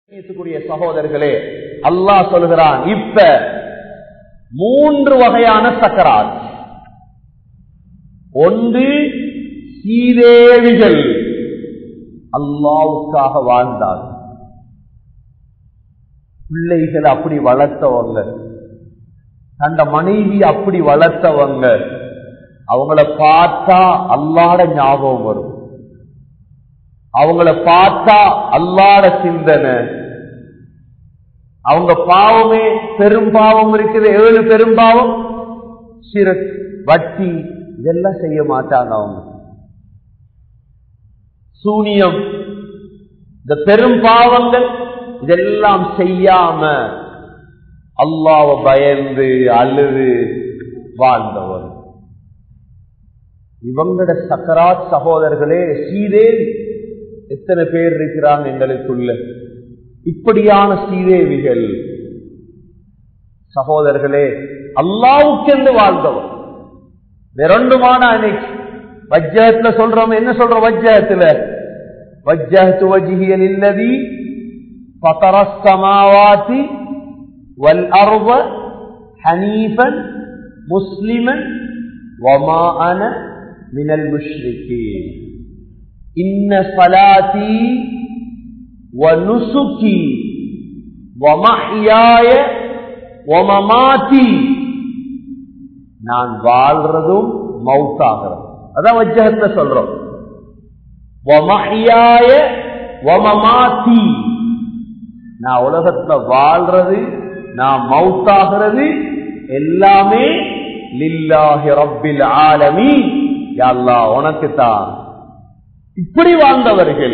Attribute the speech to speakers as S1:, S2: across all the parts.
S1: நேசிக்கக்கூடிய சகோதரர்களே அல்லாஹ் சொல்கிறான் இப்ப மூன்று வகையான சக்கராத் ஒன்று சீதேவிகள் அல்லாவுக்காக வாழ்ந்தார் பிள்ளைகள் அப்படி வளர்த்தவங்க தந்த மனைவி அப்படி வளர்த்தவங்க அவங்கள பார்த்தா அல்லாட ஞாபகம் வரும் அவங்கள பார்த்தா அல்லாட சிந்தனை அவங்க பாவமே பெரும் பாவம் இருக்குது ஏழு பெரும் பாவம் சிறு வட்டி இதெல்லாம் செய்ய மாட்டாங்க அவங்க சூனியம் இந்த பெரும் பாவங்கள் இதெல்லாம் செய்யாம அல்லாவ பயந்து அழுது வாழ்ந்தவர் இவங்களோட சக்கராத் சகோதரர்களே சீதேவி எத்தனை பேர் இருக்கிறாங்க எங்களுக்குள்ள இப்படியான சீதேவிகள் சகோதரர்களே அல்லாவுக்கென்று வாழ்ந்தவர் ரெண்டுமான அன்னைக்கு வஜ்ஜகத்துல சொல்றோம் என்ன சொல்றோம் வஜ்ஜகத்துல வஜ்ஜகத்து வஜிஹியல் இல்லதி فطر السماوات والأرض حنيفا مسلما وما أنا من المشركين إن صلاتي ونسكي ومحياي ومماتي நான் வாழ்றதும் மவுத்தாகிறோம் அதான் வஜ்ஜகத்தை சொல்றோம் வமஹியாய வமமாத்தி நான் உலகத்துல வாழ்றது நான் மவுத்தாகிறது எல்லாமே லில்லாஹி ரப்பில் ஆலமி யல்லா உனக்கு தான் இப்படி வாழ்ந்தவர்கள்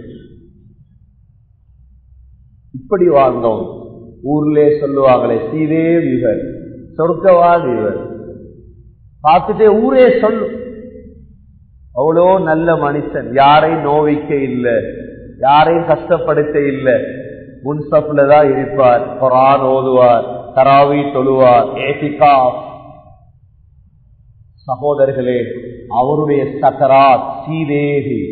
S1: இப்படி வாழ்ந்தோம் ஊர்லே சொல்லுவாங்களே சீதேவ் இவர் சொர்க்கவாதி இவர் பார்த்துட்டே ஊரே சொல்லும் அவ்வளோ நல்ல மனுஷன் யாரையும் நோவிக்க இல்லை யாரையும் கஷ்டப்படுத்த இல்லை முன்சப்ல தான் இருப்பார் குரான் ஓதுவார் தராவி தொழுவார் ஏசிகா சகோதரர்களே அவருடைய சக்கராத் சீதேகி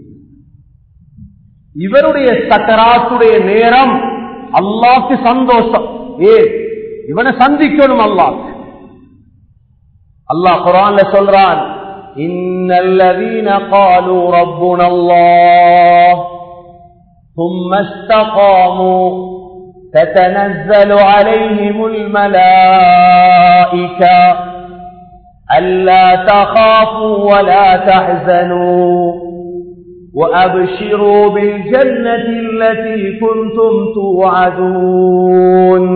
S1: இவருடைய சக்கராத்துடைய நேரம் அல்லாக்கு சந்தோஷம் ஏ இவனை சந்திக்கணும் அல்லாஹ் அல்லாஹ் குரான்ல சொல்றான் إن الذين قالوا ربنا الله ثم استقاموا تتنزل عليهم الملائكة ألا تخافوا ولا تحزنوا وأبشروا بالجنة التي كنتم توعدون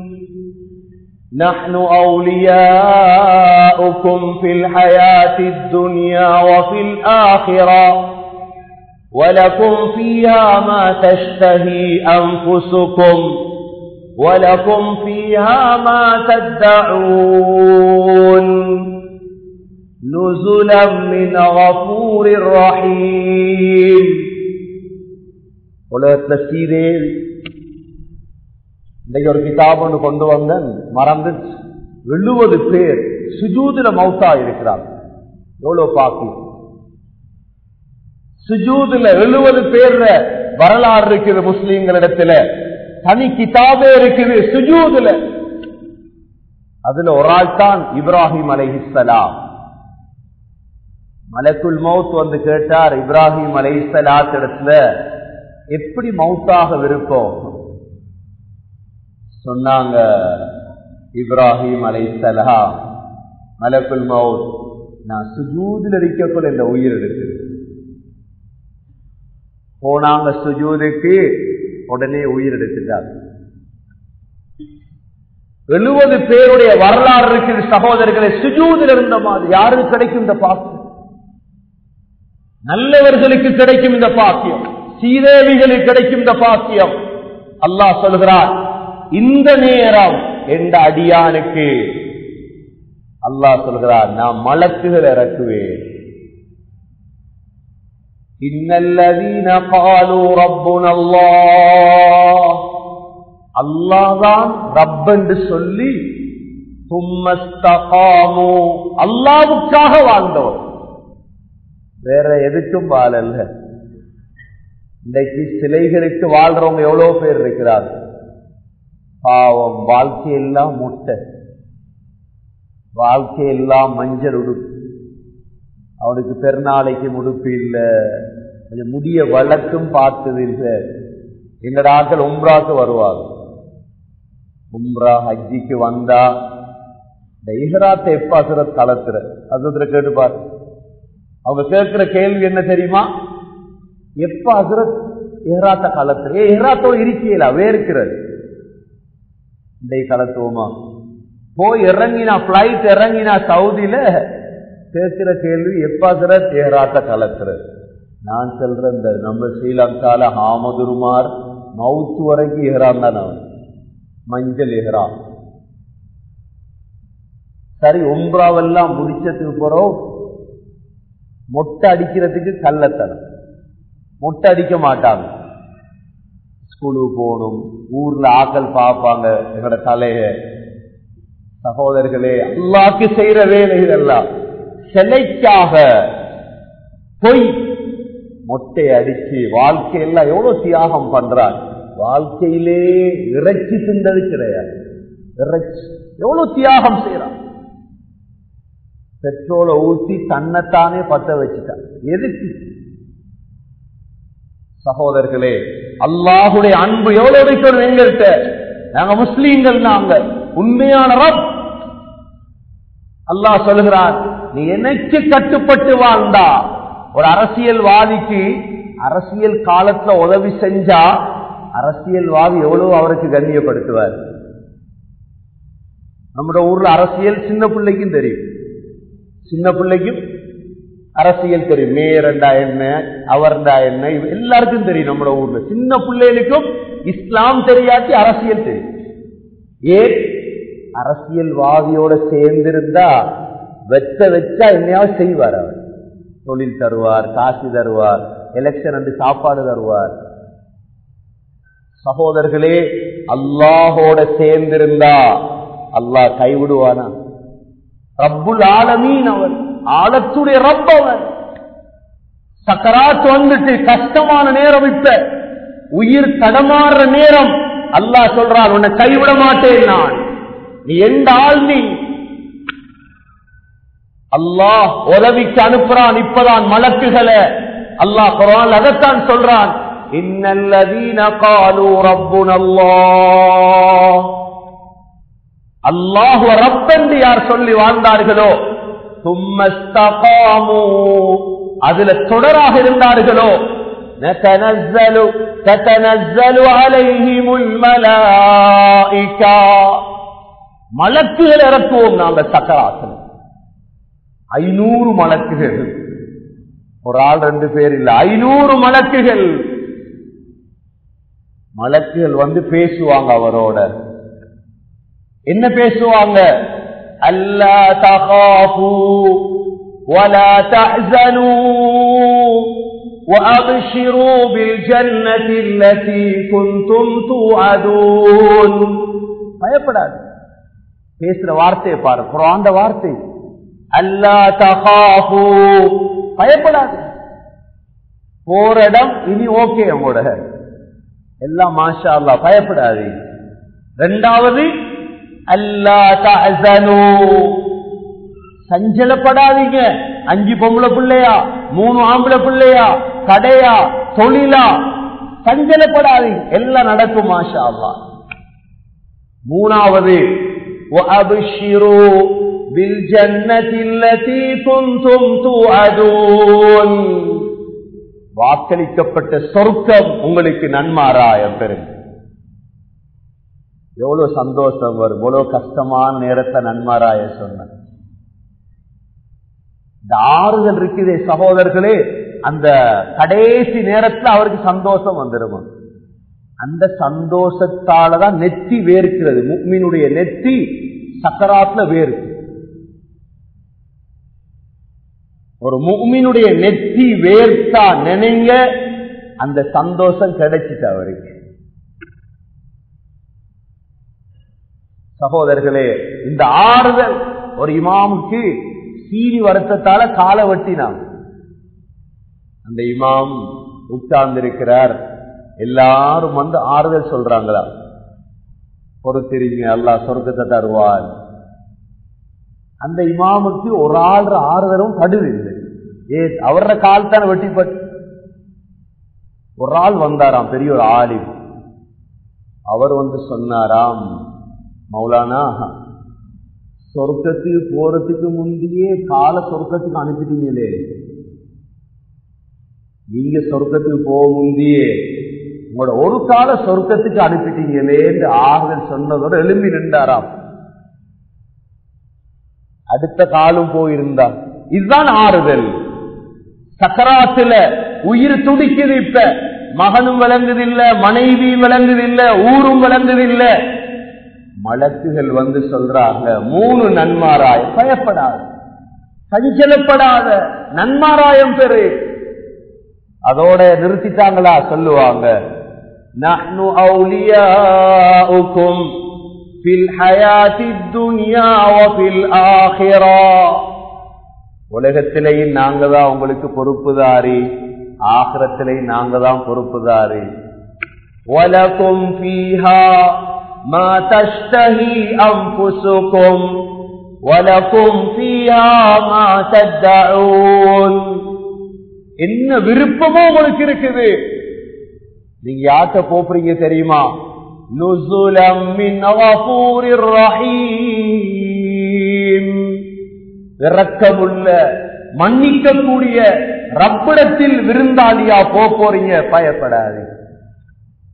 S1: نحن أولياؤكم في الحياة الدنيا وفي الآخرة ولكم فيها ما تشتهي أنفسكم ولكم فيها ما تدعون نزلا من غفور رحيم உலகத்துல சீதேவி இன்னைக்கு ஒரு கிதாப் ஒன்று கொண்டு வந்தேன் மறந்து எழுபது பேர் சுஜூதுல மௌத்தா இருக்கிறாங்க எவ்வளவு பாக்கி சுஜூதுல எழுபது பேர்ல வரலாறு இருக்குது முஸ்லீம்களிடத்துல தனி கிதாபே இருக்குது சுஜூதுல அதுல ஒரு ஆள் தான் இப்ராஹிம் அலைஹிஸ்லாம் மலக்குல் மவுத் வந்து கேட்டார் இப்ராஹிம் அலைஹிஸ்லாத் இடத்துல எப்படி மவுத்தாக விருப்பம் சொன்னாங்க இப்ராஹிம் அலைசலா மலக்குல் மவுத் நான் சுஜூதில் இருக்கக்குள்ள இந்த உயிர் இருக்குது போனாங்க சுஜூதுக்கு உடனே உயிர் எடுத்துட்டாங்க எழுபது பேருடைய வரலாறு இருக்குது சகோதரர்களை சுஜூதில் இருந்த மாதிரி யாருக்கு கிடைக்கும் இந்த பாக்கியம் நல்லவர்களுக்கு கிடைக்கும் இந்த பாக்கியம் சீதேவிகளுக்கு கிடைக்கும் இந்த பாக்கியம் அல்லாஹ் சொல்கிறார் இந்த நேரம் எந்த அடியானுக்கு அல்லாஹ் சொல்கிறார் நான் மலக்குகள் இறக்குவேன் இன்னல்லதீன காலு ரப்புன் அல்லாஹ் அல்லாதான் ரப் என்று சொல்லி தும்மஸ்தகாமு அல்லாவுக்காக வாழ்ந்தவர் வேற எதுக்கும் வாழல்ல இன்றைக்கு சிலைகளுக்கு வாழ்றவங்க எவ்வளவு பேர் இருக்கிறார் பாவம் வாழ்க்கையெல்லாம் முட்டை வாழ்க்கையெல்லாம் மஞ்சள் உடுப்பு அவனுக்கு பெருநாளைக்கு முடுப்பு இல்லை கொஞ்சம் முடிய வழக்கும் பார்த்தது இல்லை எங்கட ஆட்கள் உம்ராக்கு வருவாங்க உம்ரா ஹஜ்ஜிக்கு வந்தா இந்த இஹராத்தை எப்ப அசுரத் கலத்துற அசுரத்துல கேட்டுப்பாரு அவங்க கேட்கிற கேள்வி என்ன தெரியுமா எப்ப அசுரத் இஹராத்த கலத்துற ஏ இஹராத்தோட இருக்கீங்களா வேர்க்கிறது இன்றைக்கு கலத்துவோமா போய் இறங்கினா பிளைட் இறங்கினா சவுதியில கேட்கிற கேள்வி எப்ப அசுரத் இஹராத்த கலத்துற நான் சொல்றேன் இந்த நம்ம ஸ்ரீலங்கால ஹாமதுருமார் மவுத்து வரைக்கும் இஹரான் தான் அவன் மஞ்சள் இஹராம் சரி உம்ராவெல்லாம் முடிச்சதுக்கு போறோம் மொட்டை அடிக்கிறதுக்கு கள்ளத்தனம் மொட்டை அடிக்க மாட்டாங்க ஸ்கூலுக்கு போகணும் ஊர்ல ஆக்கள் பார்ப்பாங்க எங்களோட தலைய சகோதரர்களே அல்லாக்கு செய்யற வேலைகள் எல்லாம் சிலைக்காக பொய் மொட்டை அடிச்சு வாழ்க்கையெல்லாம் எவ்வளவு தியாகம் பண்றான் வாழ்க்கையிலே இறைச்சி தின்றது கிடையாது இறைச்சி எவ்வளவு தியாகம் செய்யறான் பெட்ரோலை ஊற்றி தன்னைத்தானே பத்த வச்சுட்டான் எதுக்கு சகோதரர்களே அல்லாஹுடைய அன்பு எவ்வளவு இருக்கணும் எங்கள்கிட்ட நாங்க முஸ்லீம்கள் நாங்க உண்மையான ரப் அல்லாஹ் சொல்லுகிறான் நீ எனக்கு கட்டுப்பட்டு வாழ்ந்தா ஒரு அரசியல்வாதிக்கு அரசியல் காலத்துல உதவி செஞ்சா அரசியல்வாதி எவ்வளவு அவருக்கு கண்ணியப்படுத்துவார் நம்ம ஊர்ல அரசியல் சின்ன பிள்ளைக்கும் தெரியும் சின்ன பிள்ளைக்கும் அரசியல் தெரியும் மேயரண்டா என்ன அவர்டா என்ன இவ- எல்லாருக்கும் தெரியும் நம்ம ஊர்ல சின்ன பிள்ளைகளுக்கும் இஸ்லாம் தெரியாட்டி அரசியல் தெரியும் ஏன் அரசியல்வாதியோட சேர்ந்திருந்தா வெச்ச வச்சா என்னையாவது செய்வார் அவர் தொழில் தருவார் காசு தருவார் எலெக்ஷன் வந்து சாப்பாடு தருவார் சகோதரர்களே அல்லாஹோட சேர்ந்திருந்தா அல்லாஹ் கைவிடுவானா ரப்புல் ஆலமீன் அவன் ஆழத்துடைய ரப் அவன் சக்கராத் வந்துட்டு கஷ்டமான நேரம் இப்ப உயிர் தடமாறுற நேரம் அல்லாஹ் சொல்றான் உன்னை கைவிட மாட்டேன் நான் நீ எந்த ஆள் நீ அல்லாஹ் உதவிக்கு அனுப்புறான் இப்பதான் மலக்குகளை அல்லாஹ் குரான் அதைத்தான் சொல்றான் இன்னல்லதீன காலு ரப்புன அல்லாஹ் அல்லாஹு ரப்பென்று யார் சொல்லி வாழ்ந்தார்களோ தும்மஸ்தகாமு அதுல தொடராக இருந்தார்களோ نتنزل تتنزل عليهم الملائكة மலக்குகள் இறக்குவோம் நாங்க சக்கராசனம் ஐநூறு மலக்குகள் ஒரு ஆள் ரெண்டு பேர் இல்ல ஐநூறு மலக்குகள் மலக்குகள் வந்து பேசுவாங்க அவரோட என்ன பேசுவாங்க அல்லா தகாஃபு ولا تحزنوا وأبشروا بالجنة التي كنتم توعدون பயப்படாது பேசுற வார்த்தையை பாரு குரான் வார்த்தை அல்லா தகாஃபு பயப்படாது போற இடம் இனி ஓகே உங்களோட எல்லாம் மாஷா அல்லா பயப்படாது ரெண்டாவது அல்லா தஹனு சஞ்சலப்படாதீங்க அஞ்சு பொம்பளை பிள்ளையா மூணு ஆம்பளை பிள்ளையா கடையா தொழிலா சஞ்சலப்படாதீங்க எல்லாம் நடக்கும் மாஷா அல்லா மூணாவது وأبشروا بالجنة التي كنتم توعدون வாக்களிக்கப்பட்ட சொர்க்கம் உங்களுக்கு நன்மாராய பெறும் எவ்வளவு சந்தோஷம் வரும் எவ்வளவு கஷ்டமான நேரத்தை நன்மாராய சொன்ன இந்த ஆறுதல் இருக்குதே சகோதரர்களே அந்த கடைசி நேரத்துல அவருக்கு சந்தோஷம் வந்துடும் அந்த சந்தோஷத்தாலதான் நெத்தி வேர்க்கிறது முக்மீனுடைய நெத்தி சக்கராத்துல வேர்க்கு ஒரு முக்மீனுடைய நெத்தி வேர்த்தா நினைங்க அந்த சந்தோஷம் கிடைச்சிட்டு அவருக்கு சகோதரர்களே இந்த ஆறுதல் ஒரு இமாமுக்கு சீனி வருத்தத்தால காலை வெட்டினாங்க அந்த இமாம் உட்கார்ந்திருக்கிறார் எல்லாரும் வந்து ஆறுதல் சொல்றாங்களா பொறுத்திருங்க அல்லாஹ் சொர்க்கத்தை தருவான் அந்த இமாமுக்கு ஒரு ஆள் ஆறுதலும் படுவில்லை ஏ அவர கால் தானே வெட்டிப்பட்டு ஒரு ஆள் வந்தாராம் பெரிய ஒரு ஆலிம் அவர் வந்து சொன்னாராம் மௌலானா சொர்க்கத்துக்கு போறதுக்கு முந்தையே கால சொர்க்கத்துக்கு அனுப்பிட்டீங்களே நீங்க சொர்க்கத்துக்கு போக முந்தையே உங்களோட ஒரு கால சொர்க்கத்துக்கு அனுப்பிட்டீங்களே என்று ஆறுதல் சொன்னதோட எழும்பி நின்றாராம் அடுத்த காலம் போயிருந்தா இதுதான் ஆறுதல் சக்கராத்துல உயிர் துடிக்குது இப்ப மகனும் விளங்குதில்ல மனைவி விளங்குதில்ல ஊரும் விளங்குதில்ல மலக்குகள் வந்து சொல்றாங்க மூணு நன்மாராயம் பயப்படாத சஞ்சலப்படாத நன்மாராயம் பெரு அதோட நிறுத்திட்டாங்களா சொல்லுவாங்க நஹ்னு அவுலியாஉக்கும் ஃபில் ஹயாத்தித் துன்யா வ ஃபில் ஆখিরা உலகத்திலேயும் நாங்க தான் உங்களுக்கு பொறுப்புதாரி ஆகிரத்திலேயும் நாங்க தான் பொறுப்புதாரி وَلَكُمْ فِيهَا مَا تَشْتَهِي أَنفُسُكُمْ وَلَكُمْ فِيهَا مَا تَدَّعُونَ என்ன விருப்பமோ உங்களுக்கு இருக்குது நீங்க யார்கிட்ட போறீங்க தெரியுமா நுசுலம் மின் கஃபூரிர் ரஹீம் இரக்கமுள்ள மன்னிக்கக்கூடிய ரப்பிடத்தில் விருந்தாளியா போப் போறீங்க பயப்படாது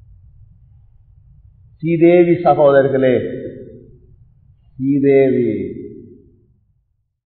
S1: ஸ்ரீதேவி சகோதரர்களே ஸ்ரீதேவி